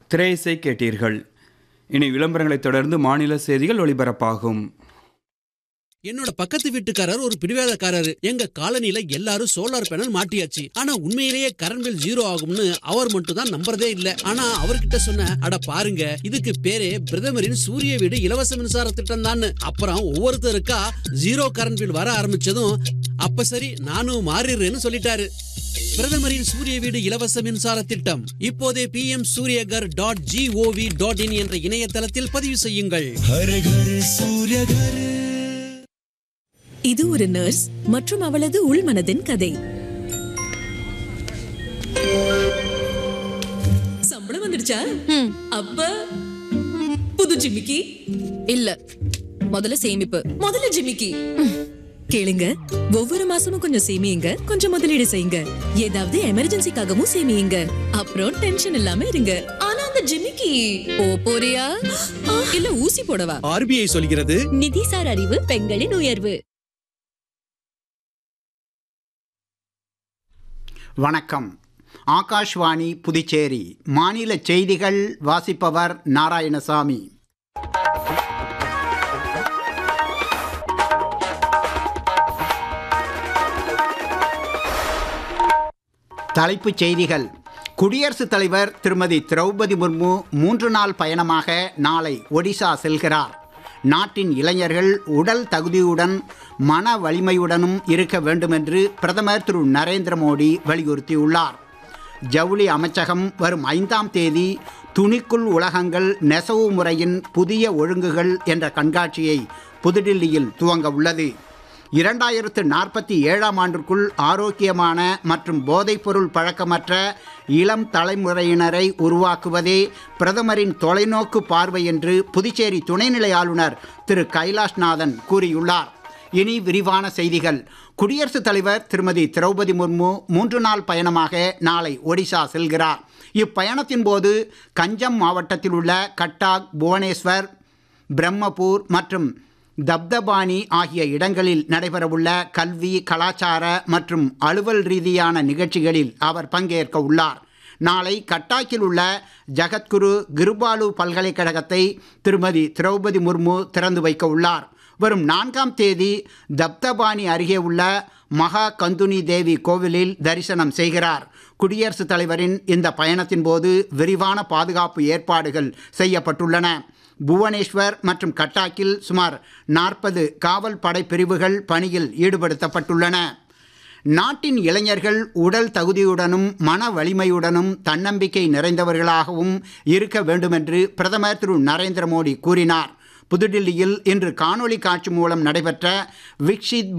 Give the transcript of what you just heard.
திரையிசை கேட்டீர்கள் இனி விளம்பரங்களைத் தொடர்ந்து மாநில செய்திகள் ஒளிபரப்பாகும் என்னோட பக்கத்து வீட்டுக்காரர் ஒரு பிடிவாதக்காரரு எங்க காலனில எல்லாரும் சோலார் பேனல் மாட்டியாச்சு ஆனா உண்மையிலேயே கரண்ட் பில் ஜீரோ ஆகும்னு அவர் மட்டும் தான் நம்புறதே இல்ல ஆனா அவர்கிட்ட சொன்ன அட பாருங்க இதுக்கு பேரே பிரதமரின் சூரிய வீடு இலவச மின்சார திட்டம் தான் அப்புறம் ஒவ்வொருத்தருக்கா ஜீரோ கரண்ட் பில் வர ஆரம்பிச்சதும் அப்ப சரி நானும் மாறிடுறேன்னு சொல்லிட்டாரு பிரதமரின் சூரிய வீடு இலவச மின்சார திட்டம் இப்போதே P M Suryaghar dot GOV dot IN என்ற இணையதளத்தில் பதிவு செய்யுங்கள் हर घर सूर्य घर இது ஒரு நர்ஸ் மற்றும் அவளது உள்மனதின் கதை சம்பளம் வந்துடுச்சா அப்ப புது ஜிமிக்கி இல்ல முதல்ல சேமிப்பு முதல்ல ஜிமிக்கி கேளுங்க ஒவ்வொரு மாசமும் கொஞ்சம் சேமியுங்க கொஞ்சம் முதலீடு செய்யுங்க ஏதாவது எமர்ஜென்சிக்காகவும் சேமியுங்க அப்புறம் டென்ஷன் இல்லாம இருங்க ஆனா அந்த ஜிமிக்கி ஓ போறியா இல்ல ஊசி போடவா ஆர்பிஐ சொல்கிறது நிதிசார் அறிவு பெண்களின் உயர்வு வணக்கம் ஆகாஷ்வாணி புதுச்சேரி மாநில செய்திகள் வாசிப்பவர் நாராயணசாமி தலைப்புச் செய்திகள் குடியரசுத் தலைவர் திருமதி திரௌபதி முர்மு மூன்று நாள் பயணமாக நாளை ஒடிசா செல்கிறார் நாட்டின் இளைஞர்கள் உடல் தகுதியுடன் மன வலிமையுடனும் இருக்க வேண்டுமென்று பிரதமர் திரு நரேந்திர மோடி வலியுறுத்தியுள்ளார் ஜவுளி அமைச்சகம் வரும் ஐந்தாம் தேதி துணிக்குள் உலகங்கள் நெசவு முறையின் புதிய ஒழுங்குகள் என்ற கண்காட்சியை புதுடில்லியில் துவங்க உள்ளது இரண்டாயிரத்து நாற்பத்தி ஏழாம் ஆண்டிற்குள் ஆரோக்கியமான மற்றும் போதைப்பொருள் பழக்கமற்ற இளம் தலைமுறையினரை உருவாக்குவதே பிரதமரின் தொலைநோக்கு பார்வை என்று புதுச்சேரி துணைநிலை ஆளுநர் திரு கைலாஷ்நாதன் கூறியுள்ளார் இனி விரிவான செய்திகள் குடியரசுத் தலைவர் திருமதி திரௌபதி முர்மு மூன்று நாள் பயணமாக நாளை ஒடிசா செல்கிறார் இப்பயணத்தின் போது கஞ்சம் மாவட்டத்தில் உள்ள கட்டாக் புவனேஸ்வர் பிரம்மபூர் மற்றும் தப்தபானி ஆகிய இடங்களில் நடைபெறவுள்ள கல்வி கலாச்சார மற்றும் அலுவல் ரீதியான நிகழ்ச்சிகளில் அவர் பங்கேற்க உள்ளார் நாளை கட்டாக்கில் உள்ள ஜகத்குரு கிருபாலு பல்கலைக்கழகத்தை திருமதி திரௌபதி முர்மு திறந்து வைக்க உள்ளார் வரும் நான்காம் தேதி தப்தபானி அருகே உள்ள மகா கந்துனி தேவி கோவிலில் தரிசனம் செய்கிறார் குடியரசுத் தலைவரின் இந்த பயணத்தின் போது விரிவான பாதுகாப்பு ஏற்பாடுகள் செய்யப்பட்டுள்ளன புவனேஸ்வர் மற்றும் கட்டாக்கில் சுமார் நாற்பது காவல் படை பிரிவுகள் பணியில் ஈடுபடுத்தப்பட்டுள்ளன நாட்டின் இளைஞர்கள் உடல் தகுதியுடனும் மன வலிமையுடனும் தன்னம்பிக்கை நிறைந்தவர்களாகவும் இருக்க வேண்டுமென்று பிரதமர் திரு நரேந்திர மோடி கூறினார் புதுடில்லியில் இன்று காணொளி காட்சி மூலம் நடைபெற்ற விக்ஷித்